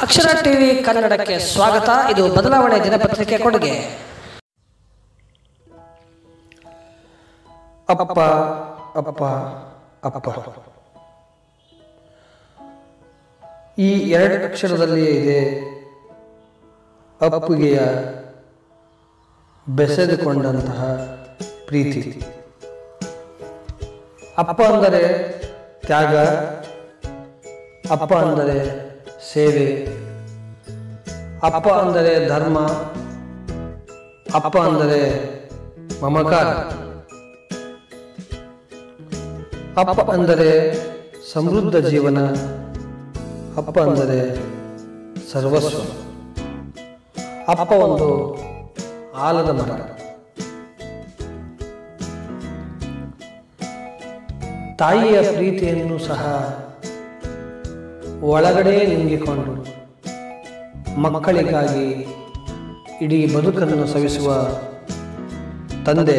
ಅಕ್ಷರ TV ಕನ್ನಡಕ್ಕೆ ಸ್ವಾಗತ ಇದು ಬದಲಾವಣೆ ದಿನಪತ್ರಿಕೆ ಕೊಡುಗೆ ಅಪ್ಪ ಅಪ್ಪ ಅಪ್ಪ ಈ ಎರಡು ಅಕ್ಷರದಲ್ಲಿಯೇ ಇದೆ ಅಪ್ಪುಗೆಯ ಬೆಸೆದುಕೊಂಡಂತಹ ಪ್ರೀತಿ ಅಪ್ಪ ಅಂದರೆ ತ್ಯಾಗ ಅಪ್ಪ ಅಂದರೆ ಸೇವೆ ಅಪ್ಪ ಅಂದರೆ ಧರ್ಮ ಅಪ್ಪ ಅಂದರೆ ಮಮಕಾರ ಅಪ್ಪ ಅಂದರೆ ಸಮೃದ್ಧ ಜೀವನ ಅಪ್ಪ ಅಂದರೆ ಸರ್ವಸ್ವ ಅಪ್ಪ ಒಂದು ಆಲದ ಮರ ತಾಯಿಯ ಪ್ರೀತಿಯನ್ನು ಸಹ ಒಳಗಡೆ ನುಂಗಿಕೊಂಡು ಮಕ್ಕಳಿಗಾಗಿ ಇಡೀ ಬದುಕನ್ನು ಸವಿಸುವ ತಂದೆ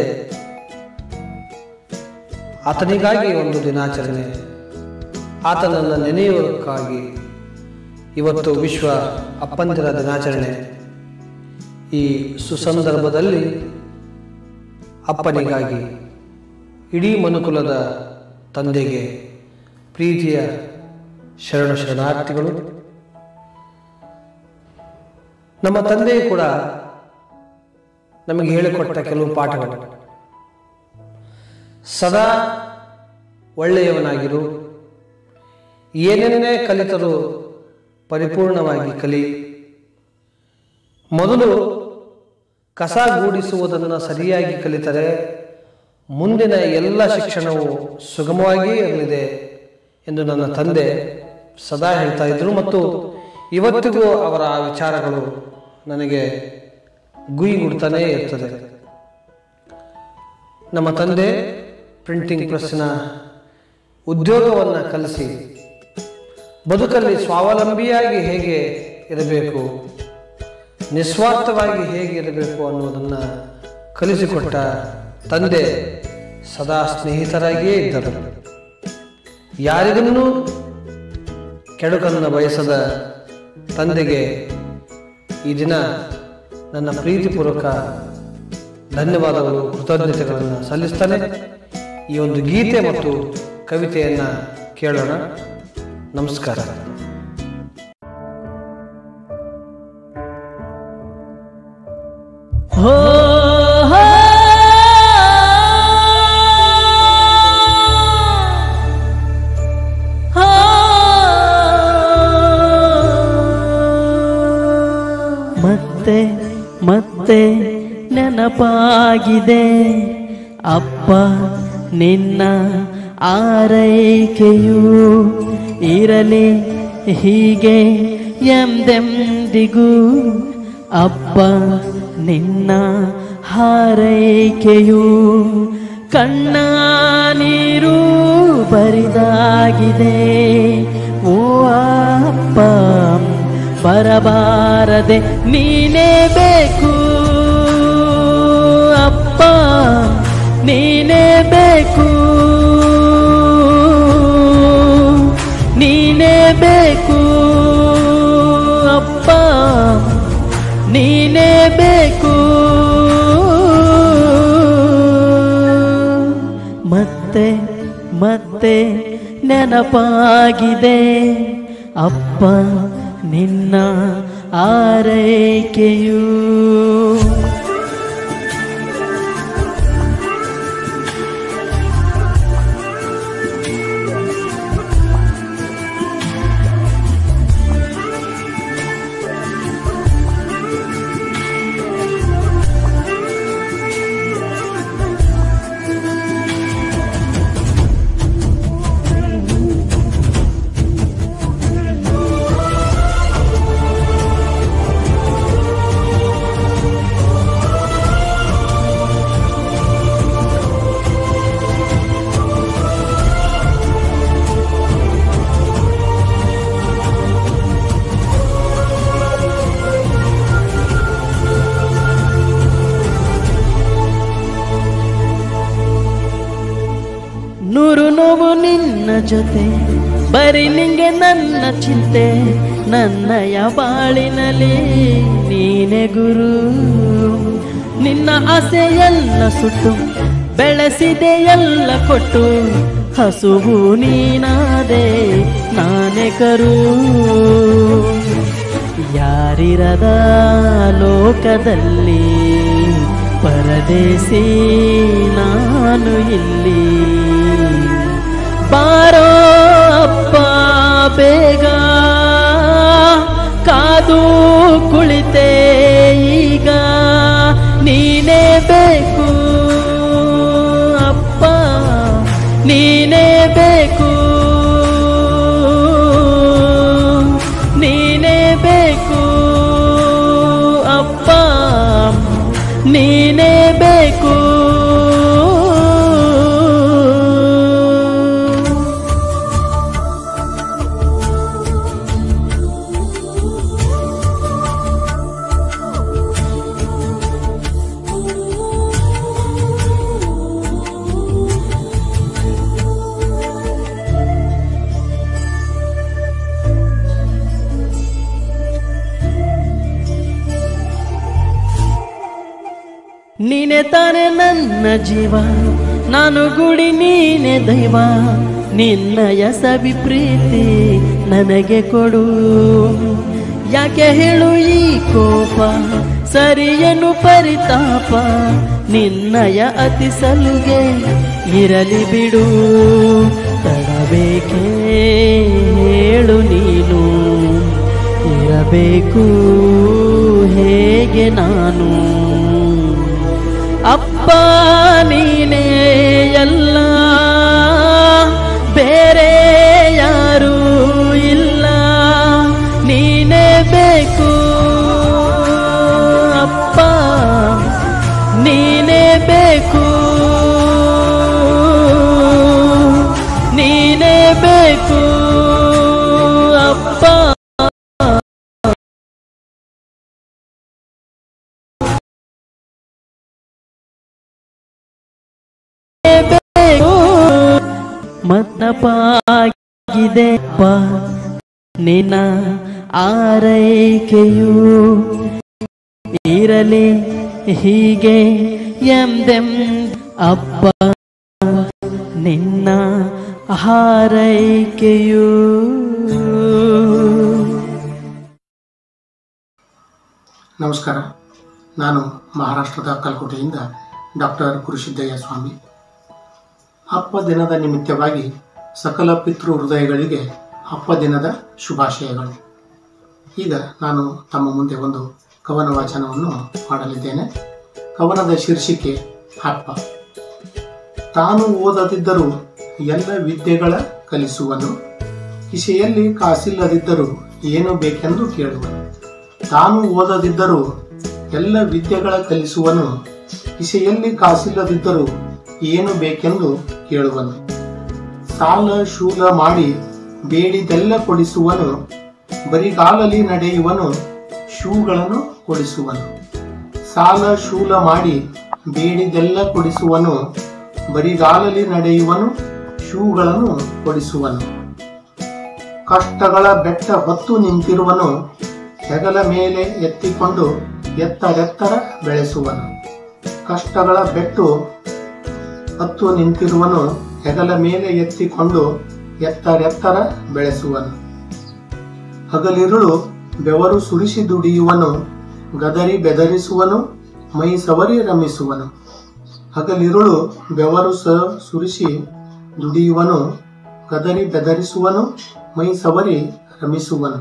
ಆತನಿಗಾಗಿ ಒಂದು ದಿನಾಚರಣೆ ಆತನನ್ನು ನೆನೆಯುವುದಕ್ಕಾಗಿ ಇವತ್ತು ವಿಶ್ವ ಅಪ್ಪಂದಿರ ದಿನಾಚರಣೆ ಈ ಸುಸಂದರ್ಭದಲ್ಲಿ ಅಪ್ಪನಿಗಾಗಿ ಇಡೀ ಮನುಕುಲದ ತಂದೆಗೆ ಪ್ರೀತಿಯ ಶರಣ ಶರಣಾರ್ಥಿಗಳು ನಮ್ಮ ತಂದೆಯು ಕೂಡ ನಮಗೆ ಹೇಳಿಕೊಟ್ಟ ಕೆಲವು ಪಾಠಗಳು ಸದಾ ಒಳ್ಳೆಯವನಾಗಿರು ಏನೇನೇ ಕಲಿತರೂ ಪರಿಪೂರ್ಣವಾಗಿ ಕಲಿ ಮೊದಲು ಕಸ ಗೂಡಿಸುವುದನ್ನು ಸರಿಯಾಗಿ ಕಲಿತರೆ ಮುಂದಿನ ಎಲ್ಲ ಶಿಕ್ಷಣವು ಸುಗಮವಾಗಿಯೇ ಇರಲಿದೆ ಎಂದು ನನ್ನ ತಂದೆ ಸದಾ ಹೇಳ್ತಾ ಇದ್ರು ಮತ್ತು ಇವತ್ತಿಗೂ ಅವರ ಆ ವಿಚಾರಗಳು ನನಗೆ ಗುಯಿಗುಡ್ತಾನೇ ಇರ್ತದೆ ನಮ್ಮ ತಂದೆ ಪ್ರಿಂಟಿಂಗ್ ಪ್ರೆಸ್ಸಿನ ಉದ್ಯೋಗವನ್ನು ಕಲಿಸಿ ಬದುಕಲ್ಲಿ ಸ್ವಾವಲಂಬಿಯಾಗಿ ಹೇಗೆ ಇರಬೇಕು ನಿಸ್ವಾರ್ಥವಾಗಿ ಹೇಗೆ ಇರಬೇಕು ಅನ್ನೋದನ್ನು ಕಲಿಸಿಕೊಟ್ಟ ತಂದೆ ಸದಾ ಸ್ನೇಹಿತರಾಗಿಯೇ ಇದ್ದರು ಯಾರಿಗನ್ನೂ ಕೆಡುಕನ್ನು ಬಯಸದ ತಂದೆಗೆ ಈ ದಿನ ನನ್ನ ಪ್ರೀತಿಪೂರ್ವಕ ಧನ್ಯವಾದಗಳು ಕೃತಜ್ಞತೆಗಳನ್ನು ಸಲ್ಲಿಸ್ತಾನೆ ಈ ಒಂದು ಗೀತೆ ಮತ್ತು ಕವಿತೆಯನ್ನು ಕೇಳೋಣ ನಮಸ್ಕಾರ ಹೋ ಹೋ ಹೋ ಮತ್ತೆ ಮತ್ತೆ ನೆನಪಾಗಿದೆ ಅಪ್ಪ ನಿನ್ನ ಆರೈಕೆಯು ಇರಲಿ ಹೀಗೆ ಎಂದೆಂದಿಗೂ ಅಪ್ಪ ನಿನ್ನ ಹಾರೈಕೆಯು ಕಣ್ಣ ನೀರು ಬರಿದಾಗಿದೆ ಓ ಅಪ್ಪ ಬರಬಾರದೆ ನೀನೇ ಬೇಕು ಅಪ್ಪ ನೀನೇ ಬೇಕು ನೀನೇ ಬೇಕು ಅಪ್ಪ ನೀನೇ ಬೇಕು ಮತ್ತೆ ಮತ್ತೆ ನೆನಪಾಗಿದೆ ಅಪ್ಪ ನಿನ್ನ ಆರೈಕೆಯು ನೂರು ನೋವು ನಿನ್ನ ಜೊತೆ ಬರೀ ನಿಂಗೆ ನನ್ನ ಚಿಂತೆ ನನ್ನಯ ಬಾಳಿನಲ್ಲಿ ನೀನೆ ಗುರು ನಿನ್ನ ಆಸೆಯೆಲ್ಲ ಸುಟ್ಟು ಬೆಳೆಸಿದೆ ಎಲ್ಲ ಕೊಟ್ಟು ಹಸುವು ನೀನಾದೆ ನಾನೇ ಕರು ಯಾರಿರದ ಲೋಕದಲ್ಲಿ ಪರದೇಸಿ ನಾನು ಇಲ್ಲಿ ಬಾರೋ ಅಪ್ಪ ಬೇಗ ಕಾದು ಕುಳಿತೆ ಈಗ ನೀನೇ ಬೇಕು ಅಪ್ಪ ನೀನೇ ಬೇಕು ನೀನೇ ಬೇಕು ಅಪ್ಪ ನೀನೇ ಬೇಕು ನೀನೆ ತಾನೆ ನನ್ನ ಜೀವ ನಾನು ಗುಡಿ ನೀನೆ ದೈವ ನಿನ್ನಯ ಸವಿ ಪ್ರೀತಿ ನನಗೆ ಕೊಡು ಯಾಕೆ ಹೇಳು ಈ ಕೋಪ ಸರಿಯನು ಪರಿತಾಪ ನಿನ್ನಯ ಅತಿ ಸಲುಗೆ ಇರಲಿ ಬಿಡು ತಡಬೇಕೇ ಹೇಳು ನೀನು ಇರಬೇಕು ಹೇಗೆ ನಾನು ಅಪ್ಪ ನೀನೇ ಎಲ್ಲ ಬೇರೆ ಯಾರೂ ಇಲ್ಲ ನೀನೇ ಬೇಕು ಅಪ್ಪ ನೀನೇ ಬೇಕು ನೀನೇ ಬೇಕು ಅಪ್ಪ ಬೇಕು ಮತ್ತಪಾಗಿದೆ ಪ ನಿನ್ನ ಆರೈಕೆಯು ಇರಲಿ ಹೀಗೆ ಎಂದೆಂ ಅಪ್ಪ ನಿನ್ನ ಹಾರೈಕೆಯು ನಮಸ್ಕಾರ ನಾನು ಮಹಾರಾಷ್ಟ್ರದ ಕಲ್ಕೋಟೆಯಿಂದ ಡಾಕ್ಟರ್ ಗುರುಸಿದ್ದಯ್ಯ ಸ್ವಾಮಿ ಹಬ್ಬ ದಿನದ ನಿಮಿತ್ತವಾಗಿ ಸಕಲ ಪಿತೃ ಹೃದಯಗಳಿಗೆ ಹಬ್ಬ ದಿನದ ಶುಭಾಶಯಗಳು ಈಗ ನಾನು ತಮ್ಮ ಮುಂದೆ ಒಂದು ಕವನ ವಾಚನವನ್ನು ಮಾಡಲಿದ್ದೇನೆ ಕವನದ ಶೀರ್ಷಿಕೆ ಹಬ್ಬ ತಾನು ಓದದಿದ್ದರೂ ಎಲ್ಲ ವಿದ್ಯೆಗಳ ಕಲಿಸುವನು ಕಿಸೆಯಲ್ಲಿ ಕಾಸಿಲ್ಲದಿದ್ದರೂ ಏನು ಬೇಕೆಂದು ಕೇಳುವನು ತಾನು ಓದದಿದ್ದರೂ ಎಲ್ಲ ವಿದ್ಯೆಗಳ ಕಲಿಸುವನು ಕಿಸೆಯಲ್ಲಿ ಕಾಸಿಲ್ಲದಿದ್ದರೂ ಏನು ಬೇಕೆಂದು ಕೇಳುವನು ಸಾಲ ಶೂಲ ಮಾಡಿ ಬೇಡಿದೆಲ್ಲ ಕೊಡಿಸುವನು ಬರಿಗಾಲಲ್ಲಿ ನಡೆಯುವನು ಶೂಗಳನ್ನು ಕೊಡಿಸುವನು ಸಾಲ ಶೂಲ ಮಾಡಿ ಬೇಡಿದೆಲ್ಲ ಕೊಡಿಸುವನು ಬರಿಗಾಲಲ್ಲಿ ನಡೆಯುವನು ಶೂಗಳನ್ನು ಕೊಡಿಸುವನು ಕಷ್ಟಗಳ ಬೆಟ್ಟ ಹೊತ್ತು ನಿಂತಿರುವನು ಹೆಗಲ ಮೇಲೆ ಎತ್ತಿಕೊಂಡು ಎತ್ತರೆತ್ತರ ಬೆಳೆಸುವನು ಕಷ್ಟಗಳ ಬೆಟ್ಟು ಹತ್ತು ನಿಂತಿರುವನು ಹೆಗಲ ಮೇಲೆ ಎತ್ತಿಕೊಂಡು ಎತ್ತರೆತ್ತರ ಬೆಳೆಸುವನು ಹಗಲಿರುಳು ಬೆವರು ಸುರಿಸಿ ದುಡಿಯುವನು ಗದರಿ ಬೆದರಿಸುವನು ಮೈ ಸವರಿ ರಮಿಸುವನು ಹಗಲಿರುಳು ಬೆವರು ಸ ಸುರಿಸಿ ದುಡಿಯುವನು ಗದರಿ ಬೆದರಿಸುವನು ಮೈ ಸವರಿ ರಮಿಸುವನು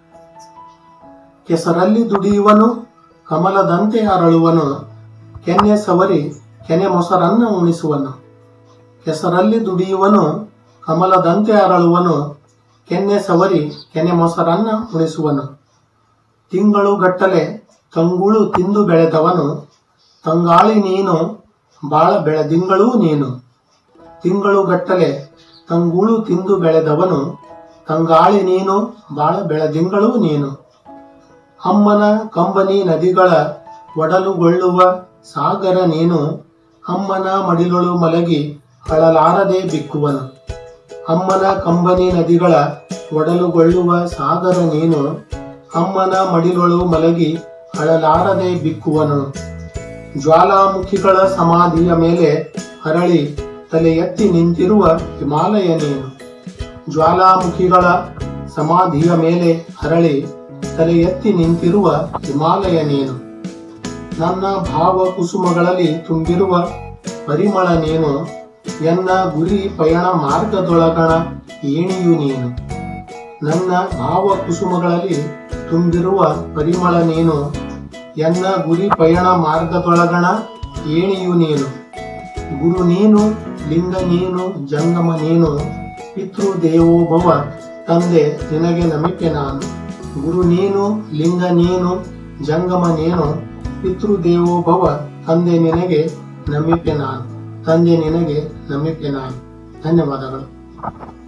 ಕೆಸರಲ್ಲಿ ದುಡಿಯುವನು ಕಮಲದಂತೆ ಅರಳುವನು ಕೆನ್ನೆ ಸವರಿ ಕೆನೆ ಮೊಸರನ್ನ ಉಣಿಸುವನು ಕೆಸರಲ್ಲಿ ದುಡಿಯುವನು ಕಮಲದಂತೆ ಅರಳುವನು ಕೆನ್ನೆ ಸವರಿ ಕೆನೆ ಮೊಸರನ್ನ ಉಣಿಸುವನು ತಿಂಗಳು ಗಟ್ಟಲೆ ತಂಗುಳು ತಿಂದು ಬೆಳೆದವನು ತಂಗಾಳಿ ನೀನು ಬಾಳ ಬೆಳೆದಿಂಗಳೂ ನೀನು ತಿಂಗಳು ಗಟ್ಟಲೆ ತಂಗುಳು ತಿಂದು ಬೆಳೆದವನು ತಂಗಾಳಿ ನೀನು ಬಾಳ ಬೆಳೆದಿಂಗಳೂ ನೀನು ಅಮ್ಮನ ಕಂಬನಿ ನದಿಗಳ ಒಡಲುಗೊಳ್ಳುವ ಸಾಗರ ನೀನು ಅಮ್ಮನ ಮಡಿಲೊಳು ಮಲಗಿ ಅಳಲಾರದೆ ಬಿಕ್ಕುವನು ಅಮ್ಮನ ಕಂಬನಿ ನದಿಗಳ ಒಡಲುಗೊಳ್ಳುವ ಸಾಗರ ನೀನು ಅಮ್ಮನ ಮಡಿಲೊಳು ಮಲಗಿ ಅಳಲಾರದೆ ಬಿಕ್ಕುವನು ಜ್ವಾಲಾಮುಖಿಗಳ ಸಮಾಧಿಯ ಮೇಲೆ ಅರಳಿ ತಲೆ ಎತ್ತಿ ನಿಂತಿರುವ ಹಿಮಾಲಯ ನೀನು ಜ್ವಾಲಾಮುಖಿಗಳ ಸಮಾಧಿಯ ಮೇಲೆ ಹರಳಿ ತಲೆ ಎತ್ತಿ ನಿಂತಿರುವ ಹಿಮಾಲಯ ನೀನು ನನ್ನ ಭಾವ ಕುಸುಮಗಳಲ್ಲಿ ತುಂಬಿರುವ ಪರಿಮಳ ನೀನು ಎನ್ನ ಗುರಿ ಪಯಣ ಮಾರ್ಗದೊಳಗಣ ಏಣಿಯು ನೀನು ನನ್ನ ಭಾವ ಕುಸುಮಗಳಲ್ಲಿ ತುಂಬಿರುವ ಪರಿಮಳ ನೀನು ಎನ್ನ ಗುರಿ ಪಯಣ ಮಾರ್ಗದೊಳಗಣ ಏಣಿಯು ನೀನು ಗುರು ನೀನು ಲಿಂಗ ನೀನು ಜಂಗಮ ನೀನು ಪಿತೃ ದೇವೋಭವ ತಂದೆ ನಿನಗೆ ನಮಿಕೆ ನಾನು ಗುರು ನೀನು ಲಿಂಗ ನೀನು ಜಂಗಮ ನೀನು ಪಿತೃ ದೇವೋಭವ ತಂದೆ ನಿನಗೆ ನಮಿಕೆ ನಾನು ತಂದೆ ನಿನಗೆ ನಮಿಕೆ ನಾನು ಧನ್ಯವಾದಗಳು